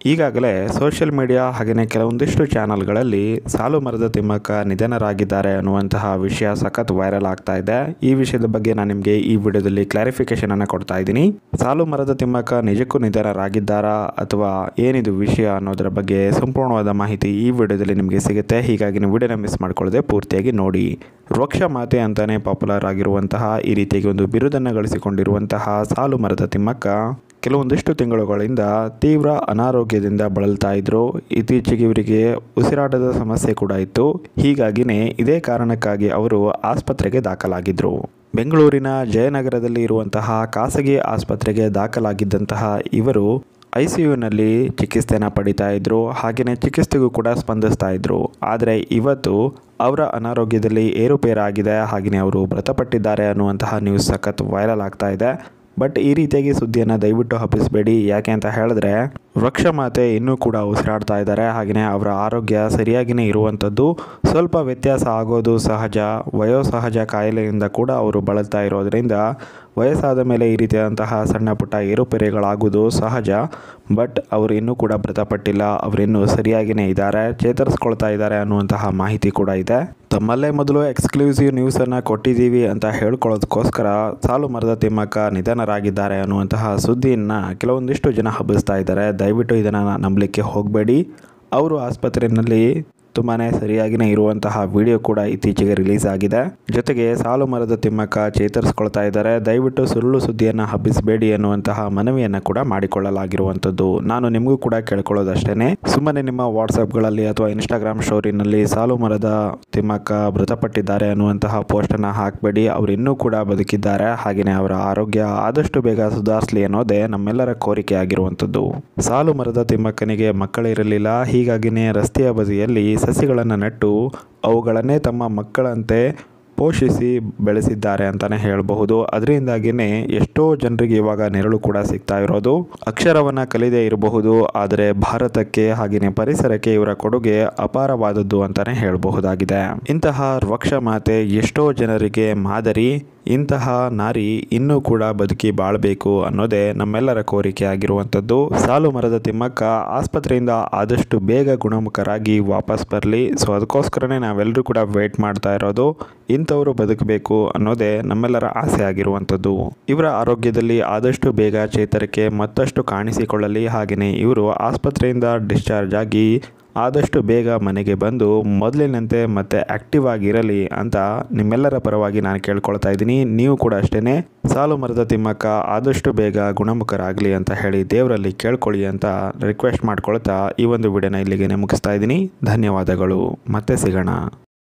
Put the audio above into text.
ಈಗಾಗಲೇ social media ಹಾಗೆಯೇ ಕೆಲವೊಂದಿಷ್ಟು ಚಾನಲ್ಗಳಲ್ಲಿ ಸಾಲು ಮರದ ತಿಮ್ಮಕ್ಕ ನಿಧನರಾಗಿದ್ದಾರೆ ಅನ್ನುವಂತಹ ವಿಷಯ ಸಖತ್ ವೈರಲ್ ಆಗ್ತಾ ಇದೆ ಈ ವಿಷಯದ ಬಗ್ಗೆ ನಾನು ನಿಮಗೆ ಈ ವಿಡಿಯೋದಲ್ಲಿ ಕ್ಲಾರಿಫಿಕೇಶನ್ ಅನ್ನು ಕೊಡ್ತಾ ಇದ್ದೀನಿ ಸಾಲು ಮರದ ತಿಮ್ಮಕ್ಕ ನಿಜಕ್ಕೂ ನಿಧನರಾಗಿದ್ದಾರಾ ಅಥವಾ ಏನಿದು ವಿಷಯ ಅನ್ನೋದರ ಬಗ್ಗೆ ಸಂಪೂರ್ಣವಾದ ಮಾಹಿತಿ ಈ ವಿಡಿಯೋದಲ್ಲಿ ನಿಮಗೆ ಸಿಗುತ್ತೆ ಹೀಗಾಗಿ ನೀವು ವಿಡಿಯೋನ ಮಿಸ್ ಮಾಡ್ಕೊಳ್ಳದೆ ಪೂರ್ತಿಯಾಗಿ ನೋಡಿ ವೃಕ್ಷ ಮಾತೆ ಅಂತಾನೆ ಪಾಪ್ಯುಲರ್ ಆಗಿರುವಂತಹ ಈ ರೀತಿಯಾಗಿ ಒಂದು ಬಿರುದನ್ನು ಗಳಿಸಿಕೊಂಡಿರುವಂತಹ ಸಾಲು ಮರದ ತಿಮ್ಮಕ್ಕ ಕೆಲವೊಂದಿಷ್ಟು ತಿಂಗಳುಗಳಿಂದ ತೀವ್ರ ಅನಾರೋಗ್ಯದಿಂದ ಬಳಲ್ತಾ ಇದ್ರು ಇತ್ತೀಚೆಗೆ ಇವರಿಗೆ ಉಸಿರಾಟದ ಸಮಸ್ಯೆ ಕೂಡ ಇತ್ತು ಹೀಗಾಗಿನೇ ಇದೇ ಕಾರಣಕ್ಕಾಗಿ ಅವರು ಆಸ್ಪತ್ರೆಗೆ ದಾಖಲಾಗಿದ್ದರು ಬೆಂಗಳೂರಿನ ಜಯನಗರದಲ್ಲಿ ಇರುವಂತಹ ಖಾಸಗಿ ಆಸ್ಪತ್ರೆಗೆ ದಾಖಲಾಗಿದ್ದಂತಹ ಇವರು ಐ ಸಿ ಯುನಲ್ಲಿ ಚಿಕಿತ್ಸೆನ ಪಡಿತಾ ಇದ್ರು ಹಾಗೆಯೇ ಚಿಕಿತ್ಸೆಗೂ ಕೂಡ ಸ್ಪಂದಿಸ್ತಾ ಇದ್ರು ಆದರೆ ಇವತ್ತು ಅವರ ಅನಾರೋಗ್ಯದಲ್ಲಿ ಏರುಪೇರಾಗಿದೆ ಹಾಗೆಯೇ ಅವರು ಮೃತಪಟ್ಟಿದ್ದಾರೆ ಅನ್ನುವಂತಹ ನ್ಯೂಸ್ ಸಖತ್ ವೈರಲ್ ಆಗ್ತಾ ಇದೆ ಬಟ್ ಈ ರೀತಿಯಾಗಿ ಸುದ್ದಿಯನ್ನು ದಯವಿಟ್ಟು ಹಬ್ಬಿಸಬೇಡಿ ಯಾಕೆ ಅಂತ ಹೇಳಿದ್ರೆ ವೃಕ್ಷ ಮಾತೆ ಇನ್ನೂ ಕೂಡ ಉಸಿರಾಡ್ತಾ ಇದ್ದಾರೆ ಹಾಗೆಯೇ ಅವರ ಆರೋಗ್ಯ ಸರಿಯಾಗಿಯೇ ಇರುವಂಥದ್ದು ಸ್ವಲ್ಪ ವ್ಯತ್ಯಾಸ ಆಗೋದು ಸಹಜ ವಯೋಸಹಜ ಕಾಯಿಲೆಯಿಂದ ಕೂಡ ಅವರು ಬಳಲ್ತಾ ಇರೋದರಿಂದ ವಯಸ್ಸಾದ ಮೇಲೆ ಈ ರೀತಿಯಾದಂತಹ ಸಣ್ಣ ಪುಟ್ಟ ಏರುಪೇರೆಗಳಾಗೋದು ಸಹಜ ಬಟ್ ಅವರು ಇನ್ನೂ ಕೂಡ ಮೃತಪಟ್ಟಿಲ್ಲ ಅವರಿನ್ನೂ ಸರಿಯಾಗಿಯೇ ಇದ್ದಾರೆ ಚೇತರಿಸ್ಕೊಳ್ತಾ ಇದ್ದಾರೆ ಅನ್ನುವಂತಹ ಮಾಹಿತಿ ಕೂಡ ಇದೆ ತಮ್ಮಲ್ಲೇ ಮೊದಲು ಎಕ್ಸ್ಕ್ಲೂಸಿವ್ ನ್ಯೂಸನ್ನು ಕೊಟ್ಟಿದ್ದೀವಿ ಅಂತ ಹೇಳ್ಕೊಳ್ಳೋದಕ್ಕೋಸ್ಕರ ಸಾಲು ಮರದ ತಿಮ್ಮಕ್ಕ ನಿಧನರಾಗಿದ್ದಾರೆ ಅನ್ನುವಂತಹ ಸುದ್ದಿಯನ್ನು ಕೆಲವೊಂದಿಷ್ಟು ಜನ ಹಬ್ಬಿಸ್ತಾ ಇದ್ದಾರೆ ದಯವಿಟ್ಟು ಇದನ್ನು ನಂಬಲಿಕ್ಕೆ ಹೋಗಬೇಡಿ ಅವರು ಆಸ್ಪತ್ರೆಯಲ್ಲಿ ತುಂಬಾ ಸರಿಯಾಗಿಯೇ ಇರುವಂತಹ ವಿಡಿಯೋ ಕೂಡ ಇತ್ತೀಚೆಗೆ ರಿಲೀಸ್ ಆಗಿದೆ ಜೊತೆಗೆ ಸಾಲು ಮರದ ತಿಮ್ಮಕ್ಕ ಚೇತರಿಸ್ಕೊಳ್ತಾ ಇದ್ದಾರೆ ದಯವಿಟ್ಟು ಸುಳ್ಳು ಸುದ್ದಿಯನ್ನು ಹಬ್ಬಿಸಬೇಡಿ ಅನ್ನುವಂತಹ ಮನವಿಯನ್ನು ಕೂಡ ಮಾಡಿಕೊಳ್ಳಲಾಗಿರುವಂಥದ್ದು ನಾನು ನಿಮಗೂ ಕೂಡ ಕೇಳ್ಕೊಳ್ಳೋದಷ್ಟೇ ಸುಮ್ಮನೆ ನಿಮ್ಮ ವಾಟ್ಸಪ್ಗಳಲ್ಲಿ ಅಥವಾ ಇನ್ಸ್ಟಾಗ್ರಾಮ್ ಸ್ಟೋರಿನಲ್ಲಿ ಸಾಲು ಮರದ ತಿಮ್ಮಕ್ಕ ಮೃತಪಟ್ಟಿದ್ದಾರೆ ಅನ್ನುವಂತಹ ಪೋಸ್ಟನ್ನು ಹಾಕಬೇಡಿ ಅವರು ಇನ್ನೂ ಕೂಡ ಬದುಕಿದ್ದಾರೆ ಹಾಗೆಯೇ ಅವರ ಆರೋಗ್ಯ ಆದಷ್ಟು ಬೇಗ ಸುಧಾರಿಸಲಿ ಅನ್ನೋದೇ ನಮ್ಮೆಲ್ಲರ ಕೋರಿಕೆ ಆಗಿರುವಂಥದ್ದು ಸಾಲು ಮರದ ತಿಮ್ಮಕ್ಕನಿಗೆ ಮಕ್ಕಳಿರಲಿಲ್ಲ ಹೀಗಾಗಿನೇ ರಸ್ತೆಯ ಬದಿಯಲ್ಲಿ ಸಸಿಗಳನ್ನು ನೆಟ್ಟು ಅವುಗಳನ್ನೇ ತಮ್ಮ ಮಕ್ಕಳಂತೆ ಪೋಷಿಸಿ ಬೆಳೆಸಿದ್ದಾರೆ ಅಂತಲೇ ಹೇಳಬಹುದು ಅದರಿಂದಾಗಿಯೇ ಎಷ್ಟೋ ಜನರಿಗೆ ಇವಾಗ ನೆರಳು ಕೂಡ ಸಿಗ್ತಾ ಇರೋದು ಅಕ್ಷರವನ್ನು ಕಲಿದೇ ಇರಬಹುದು ಆದರೆ ಭಾರತಕ್ಕೆ ಹಾಗೆಯೇ ಪರಿಸರಕ್ಕೆ ಇವರ ಕೊಡುಗೆ ಅಪಾರವಾದದ್ದು ಅಂತಲೇ ಹೇಳಬಹುದಾಗಿದೆ ಇಂತಹ ವೃಕ್ಷ ಮಾತೆ ಎಷ್ಟೋ ಜನರಿಗೆ ಮಾದರಿ ಇಂತಹ ನಾರಿ ಇನ್ನೂ ಕೂಡ ಬದುಕಿ ಬಾಳಬೇಕು ಅನ್ನೋದೇ ನಮ್ಮೆಲ್ಲರ ಕೋರಿಕೆ ಆಗಿರುವಂಥದ್ದು ಸಾಲು ಮರದ ತಿಮ್ಮಕ್ಕ ಆಸ್ಪತ್ರೆಯಿಂದ ಆದಷ್ಟು ಬೇಗ ಗುಣಮುಖರಾಗಿ ವಾಪಸ್ ಬರಲಿ ಸೊ ಅದಕ್ಕೋಸ್ಕರನೇ ನಾವೆಲ್ಲರೂ ಕೂಡ ವೇಟ್ ಮಾಡ್ತಾ ಇರೋದು ಇಂಥವರು ಬದುಕಬೇಕು ಅನ್ನೋದೇ ನಮ್ಮೆಲ್ಲರ ಆಸೆ ಆಗಿರುವಂಥದ್ದು ಇವರ ಆರೋಗ್ಯದಲ್ಲಿ ಆದಷ್ಟು ಬೇಗ ಚೇತರಿಕೆ ಮತ್ತಷ್ಟು ಕಾಣಿಸಿಕೊಳ್ಳಲಿ ಹಾಗೆಯೇ ಇವರು ಆಸ್ಪತ್ರೆಯಿಂದ ಡಿಸ್ಚಾರ್ಜ್ ಆಗಿ ಆದಷ್ಟು ಬೇಗ ಮನೆಗೆ ಬಂದು ಮೊದಲಿನಂತೆ ಮತ್ತೆ ಆಕ್ಟಿವ್ ಆಗಿರಲಿ ಅಂತ ನಿಮ್ಮೆಲ್ಲರ ಪರವಾಗಿ ನಾನು ಕೇಳ್ಕೊಳ್ತಾ ಇದ್ದೀನಿ ನೀವು ಕೂಡ ಅಷ್ಟೇ ಸಾಲು ಮರದ ತಿಮ್ಮಕ್ಕ ಆದಷ್ಟು ಬೇಗ ಗುಣಮುಖರಾಗಲಿ ಅಂತ ಹೇಳಿ ದೇವರಲ್ಲಿ ಕೇಳ್ಕೊಳ್ಳಿ ಅಂತ ರಿಕ್ವೆಸ್ಟ್ ಮಾಡ್ಕೊಳ್ತಾ ಈ ಒಂದು ವಿಡಿಯೋನ ಇಲ್ಲಿಗೆ ಮುಗಿಸ್ತಾ ಇದ್ದೀನಿ ಧನ್ಯವಾದಗಳು ಮತ್ತೆ ಸಿಗೋಣ